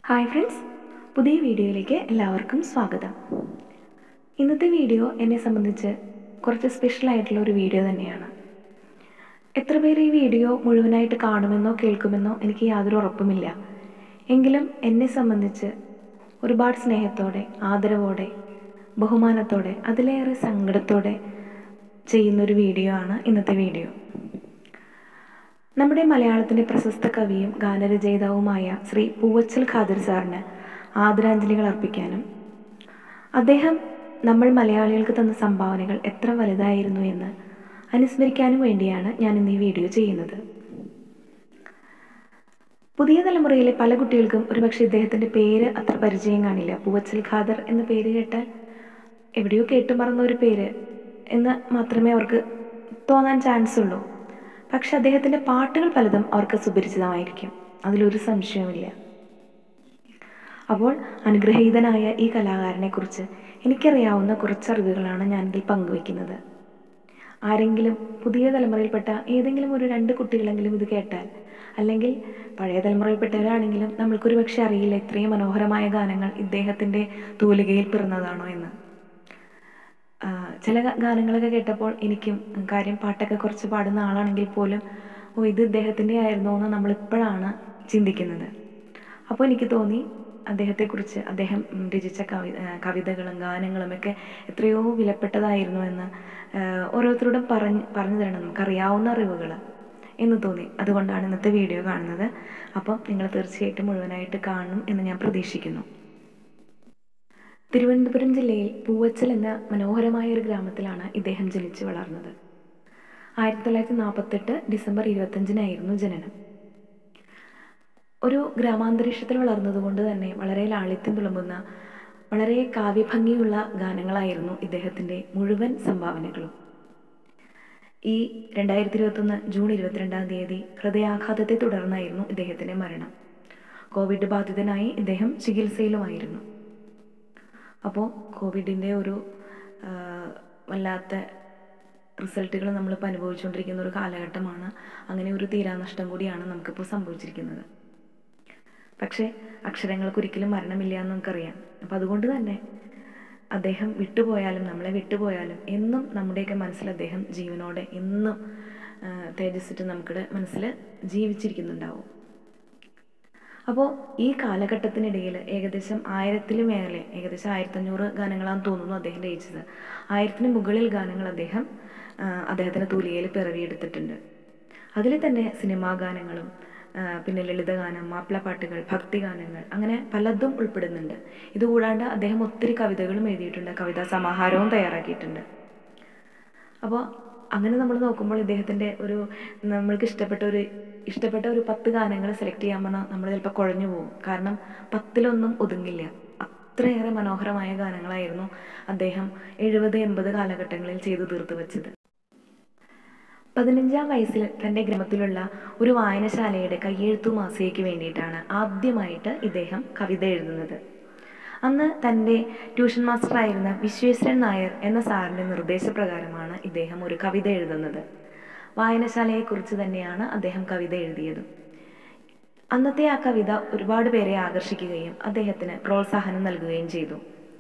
hi friends പുതിയ വീഡിയോയിലേക്ക് എല്ലാവർക്കും സ്വാഗതം ഇന്നത്തെ വീഡിയോ എന്നെ സംബന്ധിച്ച് കുറച്ച് സ്പെഷ്യൽ ആയിട്ടുള്ള ഒരു വീഡിയോ തന്നെയാണ് എത്ര പേര് ഈ വീഡിയോ മുഴുവനായിട്ട് കാണുമെന്നോ കേൾക്കുമെന്നോ എനിക്ക് യാതൊരു ഉറപ്പുമില്ല എങ്കിലും എന്നെ സംബന്ധിച്ച് ഒരുപാട് സ്നേഹത്തോടെ ആദരവോടെ ബഹുമാനത്തോടെ അതിലേറെ സങ്കടത്തോടെ ചെയ്യുന്നൊരു വീഡിയോ ആണ് ഇന്നത്തെ വീഡിയോ നമ്മുടെ മലയാളത്തിൻ്റെ പ്രശസ്ത കവിയും ഗാനരചയിതാവുമായ ശ്രീ പൂവച്ചൽ ഖാദർ സാറിന് ആദരാഞ്ജലികൾ അർപ്പിക്കാനും അദ്ദേഹം നമ്മൾ മലയാളികൾക്ക് തന്ന സംഭാവനകൾ എത്ര വലുതായിരുന്നു എന്ന് അനുസ്മരിക്കാനും വേണ്ടിയാണ് ഞാൻ ഇന്ന് ഈ വീഡിയോ ചെയ്യുന്നത് പുതിയ തലമുറയിലെ പല കുട്ടികൾക്കും ഒരുപക്ഷെ ഇദ്ദേഹത്തിൻ്റെ പേര് അത്ര പരിചയം കാണില്ല പൂവച്ചൽ ഖാദർ എന്ന പേര് കേട്ടാൽ എവിടെയോ കേട്ടു മറന്ന ഒരു പേര് എന്ന് മാത്രമേ അവർക്ക് തോന്നാൻ ചാൻസ് ഉള്ളൂ പക്ഷെ അദ്ദേഹത്തിൻ്റെ പാട്ടുകൾ പലതും അവർക്ക് സുപരിചിതമായിരിക്കും അതിലൊരു സംശയവുമില്ല അപ്പോൾ അനുഗ്രഹീതനായ ഈ കലാകാരനെക്കുറിച്ച് എനിക്കറിയാവുന്ന കുറച്ച് അറിവുകളാണ് ഞാനിതിൽ പങ്കുവയ്ക്കുന്നത് ആരെങ്കിലും പുതിയ തലമുറയിൽപ്പെട്ട ഏതെങ്കിലും ഒരു രണ്ട് കുട്ടികളെങ്കിലും ഇത് കേട്ടാൽ അല്ലെങ്കിൽ പഴയ തലമുറയിൽപ്പെട്ടവരാണെങ്കിലും നമ്മൾക്കൊരു പക്ഷെ അറിയില്ല ഇത്രയും മനോഹരമായ ഗാനങ്ങൾ ഇദ്ദേഹത്തിൻ്റെ തൂലികയിൽ പിറന്നതാണോ എന്ന് ചില ഗാനങ്ങളൊക്കെ കേട്ടപ്പോൾ എനിക്കും കാര്യം പാട്ടൊക്കെ കുറച്ച് പാടുന്ന ആളാണെങ്കിൽ പോലും ഓ ഇത് ഇദ്ദേഹത്തിൻ്റെ ആയിരുന്നോ എന്ന് നമ്മളിപ്പോഴാണ് ചിന്തിക്കുന്നത് അപ്പോൾ എനിക്ക് തോന്നി അദ്ദേഹത്തെക്കുറിച്ച് അദ്ദേഹം രചിച്ച കവി കവിതകളും ഗാനങ്ങളും ഒക്കെ എത്രയോ വിലപ്പെട്ടതായിരുന്നു എന്ന് ഓരോരുത്തരോടും പറഞ്ഞ് പറഞ്ഞു തരണം നമുക്കറിയാവുന്ന അറിവുകൾ എന്ന് തോന്നി അതുകൊണ്ടാണ് ഇന്നത്തെ വീഡിയോ കാണുന്നത് അപ്പം നിങ്ങൾ തീർച്ചയായിട്ടും മുഴുവനായിട്ട് കാണും എന്ന് ഞാൻ പ്രതീക്ഷിക്കുന്നു തിരുവനന്തപുരം ജില്ലയിൽ പൂവച്ചൽ എന്ന മനോഹരമായ ഒരു ഗ്രാമത്തിലാണ് ഇദ്ദേഹം ജനിച്ചു വളർന്നത് ആയിരത്തി തൊള്ളായിരത്തി നാൽപ്പത്തെട്ട് ഡിസംബർ ഇരുപത്തഞ്ചിനായിരുന്നു ജനനം ഒരു ഗ്രാമാന്തരീക്ഷത്തിൽ വളർന്നതുകൊണ്ട് തന്നെ വളരെ ലാളിത്യം തുളുമ്പുന്ന വളരെ കാവ്യഭംഗിയുള്ള ഗാനങ്ങളായിരുന്നു ഇദ്ദേഹത്തിൻ്റെ മുഴുവൻ സംഭാവനകളും ഈ രണ്ടായിരത്തി ഇരുപത്തൊന്ന് ജൂൺ ഇരുപത്തിരണ്ടാം തീയതി ഹൃദയാഘാതത്തെ തുടർന്നായിരുന്നു ഇദ്ദേഹത്തിൻ്റെ മരണം കോവിഡ് ബാധിതനായി ഇദ്ദേഹം ചികിത്സയിലുമായിരുന്നു അപ്പോൾ കോവിഡിൻ്റെ ഒരു വല്ലാത്ത റിസൾട്ടുകൾ നമ്മളിപ്പോൾ അനുഭവിച്ചുകൊണ്ടിരിക്കുന്ന ഒരു കാലഘട്ടമാണ് അങ്ങനെ ഒരു തീരാനഷ്ടം കൂടിയാണ് നമുക്കിപ്പോൾ സംഭവിച്ചിരിക്കുന്നത് പക്ഷേ അക്ഷരങ്ങൾക്ക് ഒരിക്കലും മരണമില്ല എന്ന് നമുക്കറിയാം അപ്പം അതുകൊണ്ട് തന്നെ അദ്ദേഹം വിട്ടുപോയാലും നമ്മളെ വിട്ടുപോയാലും എന്നും നമ്മുടെയൊക്കെ മനസ്സിൽ അദ്ദേഹം ജീവനോടെ എന്നും തേജസ്സിട്ട് നമുക്കിടെ മനസ്സിൽ ജീവിച്ചിരിക്കുന്നുണ്ടാവും അപ്പോൾ ഈ കാലഘട്ടത്തിനിടയിൽ ഏകദേശം ആയിരത്തിലും മേലെ ഏകദേശം ആയിരത്തഞ്ഞൂറ് ഗാനങ്ങളാണെന്ന് തോന്നുന്നു അദ്ദേഹം രചിച്ചത് ആയിരത്തിന് മുകളിൽ ഗാനങ്ങൾ അദ്ദേഹം അദ്ദേഹത്തിൻ്റെ തൂലികയിൽ പിറവിയെടുത്തിട്ടുണ്ട് അതിൽ തന്നെ സിനിമാ ഗാനങ്ങളും പിന്നെ ലളിതഗാനം മാപ്പിളപ്പാട്ടുകൾ ഭക്തിഗാനങ്ങൾ അങ്ങനെ പലതും ഉൾപ്പെടുന്നുണ്ട് ഇതുകൂടാണ്ട് അദ്ദേഹം ഒത്തിരി കവിതകളും എഴുതിയിട്ടുണ്ട് കവിതാ സമാഹാരവും തയ്യാറാക്കിയിട്ടുണ്ട് അപ്പോൾ അങ്ങനെ നമ്മൾ നോക്കുമ്പോൾ ഇദ്ദേഹത്തിൻ്റെ ഒരു നമ്മൾക്ക് ഇഷ്ടപ്പെട്ട ഒരു ഇഷ്ടപ്പെട്ട ഒരു പത്ത് ഗാനങ്ങൾ സെലക്ട് ചെയ്യാൻ പറഞ്ഞാൽ നമ്മൾ ചിലപ്പോൾ കുഴഞ്ഞു പോകും കാരണം പത്തിലൊന്നും ഒതുങ്ങില്ല അത്രയേറെ മനോഹരമായ ഗാനങ്ങളായിരുന്നു അദ്ദേഹം എഴുപത് എൺപത് കാലഘട്ടങ്ങളിൽ ചെയ്തു തീർത്തു വെച്ചത് പതിനഞ്ചാം വയസ്സിൽ തൻ്റെ ഗ്രാമത്തിലുള്ള ഒരു വായനശാലയുടെ കയ്യെഴുത്തു മാസികയ്ക്ക് വേണ്ടിയിട്ടാണ് ആദ്യമായിട്ട് ഇദ്ദേഹം കവിത എഴുതുന്നത് അന്ന് തൻ്റെ ട്യൂഷൻ മാസ്റ്ററായിരുന്ന വിശ്വേശ്വരൻ നായർ എന്ന സാറിൻ്റെ നിർദ്ദേശപ്രകാരമാണ് ഇദ്ദേഹം ഒരു കവിത എഴുതുന്നത് വായനശാലയെക്കുറിച്ച് തന്നെയാണ് അദ്ദേഹം കവിത എഴുതിയത് അന്നത്തെ ആ കവിത ഒരുപാട് പേരെ ആകർഷിക്കുകയും അദ്ദേഹത്തിന് പ്രോത്സാഹനം നൽകുകയും ചെയ്തു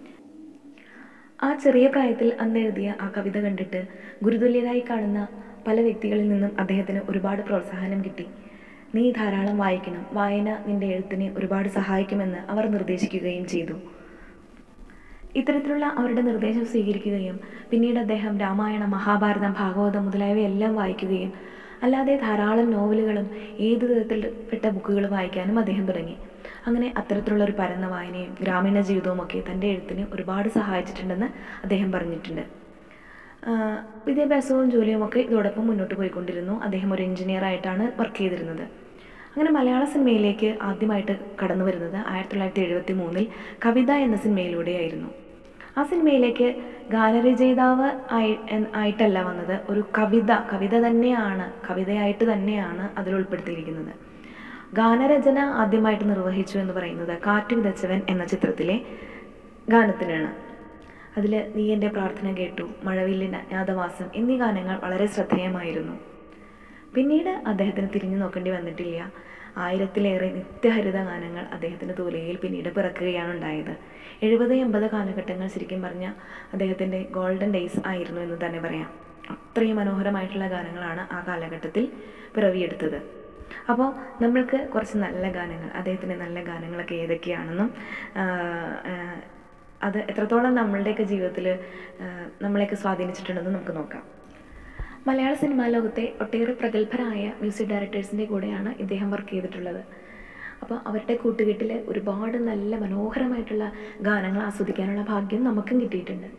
ആ ചെറിയ പ്രായത്തിൽ അന്ന് എഴുതിയ ആ കവിത കണ്ടിട്ട് ഗുരുതുല്യരായി കാണുന്ന പല വ്യക്തികളിൽ നിന്നും അദ്ദേഹത്തിന് ഒരുപാട് പ്രോത്സാഹനം കിട്ടി നീ ധാരാളം വായിക്കണം വായന നിന്റെ എഴുത്തിനെ ഒരുപാട് സഹായിക്കുമെന്ന് അവർ നിർദ്ദേശിക്കുകയും ചെയ്തു ഇത്തരത്തിലുള്ള അവരുടെ നിർദ്ദേശം സ്വീകരിക്കുകയും പിന്നീട് അദ്ദേഹം രാമായണം മഹാഭാരതം ഭാഗവതം മുതലായവയെല്ലാം വായിക്കുകയും അല്ലാതെ ധാരാളം നോവലുകളും ഏത് തരത്തിൽപ്പെട്ട ബുക്കുകൾ വായിക്കാനും അദ്ദേഹം തുടങ്ങി അങ്ങനെ അത്തരത്തിലുള്ള ഒരു പരന്ന വായനയും ഗ്രാമീണ ജീവിതവും ഒക്കെ തൻ്റെ എഴുത്തിന് ഒരുപാട് സഹായിച്ചിട്ടുണ്ടെന്ന് അദ്ദേഹം പറഞ്ഞിട്ടുണ്ട് വിദ്യാഭ്യാസവും ജോലിയും ഒക്കെ ഇതോടൊപ്പം മുന്നോട്ട് പോയിക്കൊണ്ടിരുന്നു അദ്ദേഹം ഒരു എഞ്ചിനീയർ ആയിട്ടാണ് വർക്ക് ചെയ്തിരുന്നത് അങ്ങനെ മലയാള സിനിമയിലേക്ക് ആദ്യമായിട്ട് കടന്നു വരുന്നത് ആയിരത്തി തൊള്ളായിരത്തി എഴുപത്തി മൂന്നിൽ കവിത എന്ന സിനിമയിലൂടെയായിരുന്നു ആ സിനിമയിലേക്ക് ഗാനരചയിതാവ് ആയി ആയിട്ടല്ല വന്നത് ഒരു കവിത കവിത തന്നെയാണ് കവിതയായിട്ട് തന്നെയാണ് അതിൽ ഉൾപ്പെടുത്തിയിരിക്കുന്നത് ഗാനരചന ആദ്യമായിട്ട് നിർവഹിച്ചു എന്ന് പറയുന്നത് കാറ്റു വിതച്ചവൻ എന്ന ചിത്രത്തിലെ ഗാനത്തിനാണ് അതിൽ നീ എൻ്റെ പ്രാർത്ഥന കേട്ടു മഴവില്ലിൻ അജ്ഞാതവാസം എന്നീ ഗാനങ്ങൾ വളരെ ശ്രദ്ധേയമായിരുന്നു പിന്നീട് അദ്ദേഹത്തിന് തിരിഞ്ഞു നോക്കേണ്ടി വന്നിട്ടില്ല ആയിരത്തിലേറെ നിത്യഹരിത ഗാനങ്ങൾ അദ്ദേഹത്തിൻ്റെ തൂലികയിൽ പിന്നീട് പിറക്കുകയാണ് ഉണ്ടായത് എഴുപത് എൺപത് കാലഘട്ടങ്ങൾ ശരിക്കും പറഞ്ഞാൽ അദ്ദേഹത്തിൻ്റെ ഗോൾഡൻ ഡേയ്സ് ആയിരുന്നു എന്ന് തന്നെ പറയാം അത്രയും മനോഹരമായിട്ടുള്ള ഗാനങ്ങളാണ് ആ കാലഘട്ടത്തിൽ പിറവിയെടുത്തത് അപ്പോൾ നമ്മൾക്ക് കുറച്ച് നല്ല ഗാനങ്ങൾ അദ്ദേഹത്തിൻ്റെ നല്ല ഗാനങ്ങളൊക്കെ ഏതൊക്കെയാണെന്നും ആ, ആ, അത് എത്രത്തോളം നമ്മളുടെയൊക്കെ ജീവിതത്തിൽ നമ്മളെയൊക്കെ സ്വാധീനിച്ചിട്ടുണ്ടെന്ന് നമുക്ക് നോക്കാം മലയാള സിനിമാ ലോകത്തെ ഒട്ടേറെ പ്രഗത്ഭരായ മ്യൂസിക് ഡയറക്ടേഴ്സിൻ്റെ കൂടെയാണ് ഇദ്ദേഹം വർക്ക് ചെയ്തിട്ടുള്ളത് അപ്പോൾ അവരുടെ കൂട്ടുകെട്ടിൽ ഒരുപാട് നല്ല മനോഹരമായിട്ടുള്ള ഗാനങ്ങൾ ആസ്വദിക്കാനുള്ള ഭാഗ്യം നമുക്കും കിട്ടിയിട്ടുണ്ട്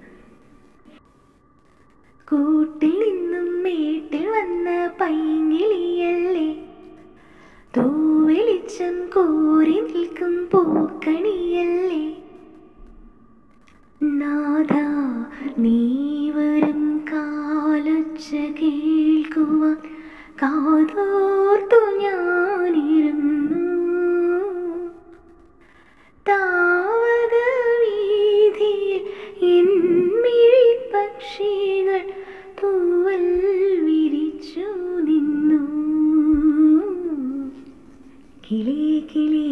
കൂട്ടിൽ നിന്നും മേട്ടിൽ വന്ന പൈങ്കിളിയല്ലേ തൂവെളിച്ചം കോരി നിൽക്കും പൂക്കണിയല്ലേ നാഥ നീ വരും കാലൊച്ച കേൾക്കുവാൻ കാതോർത്തു ഞാനിരുന്നു താവക വീതിയിൽ എന്മിഴി പക്ഷികൾ തൂവൽ വിരിച്ചു നിന്നു കിളി കിളി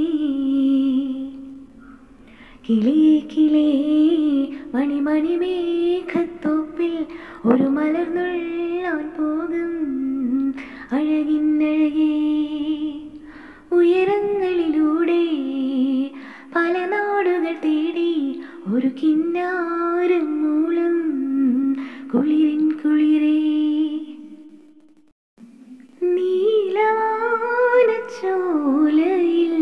കിളി കിളി മണിമണി മേഘത്തോപ്പിൽ ഒരു മലർന്നുള്ളാൻ പോകും അഴകിന്നഴകേ ഉയരങ്ങളിലൂടെ പല നാടുകൾ തേടി ഒരു കിന്നാരം മൂളം കുളിരിൻ കുളിരേ നീലവാനച്ചോലയിൽ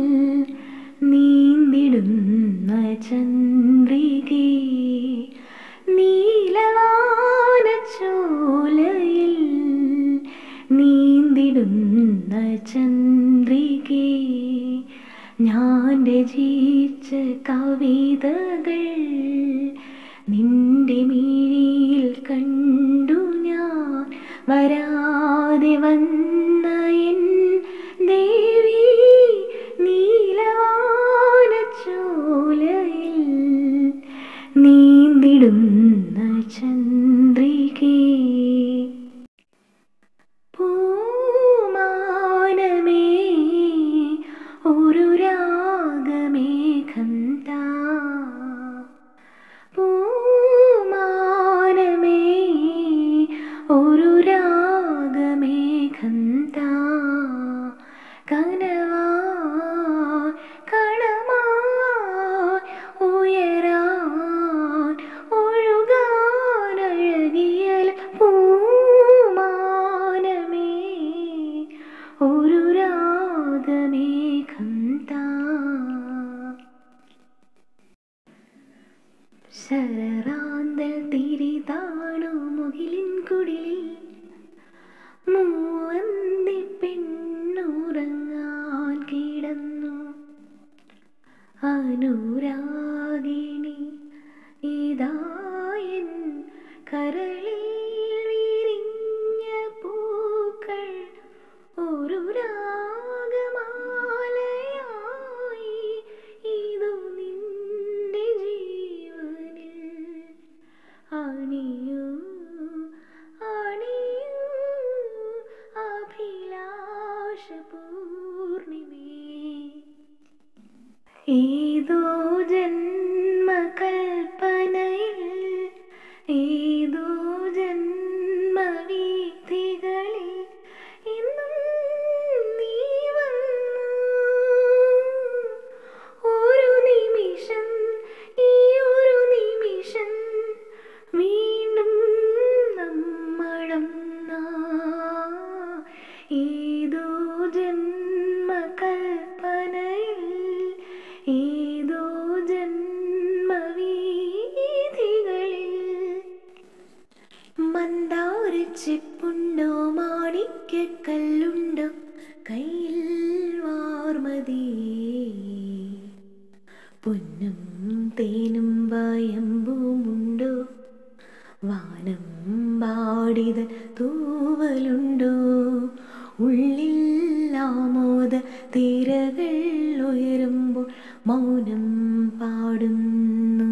നീന്തിടുന്ന ചന്ദ്രികേ നീലവാനച്ചോലയിൽ നീന്തിടുന്ന ചന്ദ്രികേ ഞാൻ രചിച്ച കവിതകൾ നിന്റെ മിഴിയിൽ കണ്ടു ഞാൻ വരാതെ വന്ന എൻ ദേവി നീലവാനച്ചോലയിൽ നീന്തിടുന്ന ചന്ദ്രികേ പൂമാനമേ ഒരു രാഗമേഘം താ പൂമാനമേ ഒരു രാഗമേഘം താ കനവായി കണമായി ഉയരാൻ ഒഴുകാനഴകിയൽ പൂമാനമേ ഒരു രാഗമേഘം താ ശരറാന്തൽ തിരിതാണു മുകിലിൻ കുടിലിൽ മൂവന്തി പെണ്ണുറങ്ങാൻ കിടന്നു അനുരാഗിണി ഇതായൻ കരളിൽ വിരിഞ്ഞ പൂക്കൾ ഒരു രാഗമാലയായി ഇതു നിന്റെ ജീവനിൽ അണിയൂ അണിയൂ അഭിലാഷ പൂർണിമേ ഏതോ ജന്മകൽപ്പനയിൽ ഏതോ ജന്മവീഥികളിൽ ഇന്നും നീ വന്നു ഒരു നിമിഷം ഈ ഒരു നിമിഷം വീണ്ടും നമ്മളൊന്ന ഏതോ ജന്മകൽപ്പനയിൽ ഏതോ ജന്മവീഥികളിൽ മന്ദാരച്ചിപ്പുണ്ടോ മാണിക്കല്ലുണ്ടോ കയ്യിൽ വാർമതി പൊന്നും തേനും വയമ്പുമുണ്ടോ വാനം പാടിത തൂവലുണ്ടോ ഉള്ളിൽ ആമോദ തിരകൾ ഉയരുമ്പോൾ മൗനം പാടുന്നു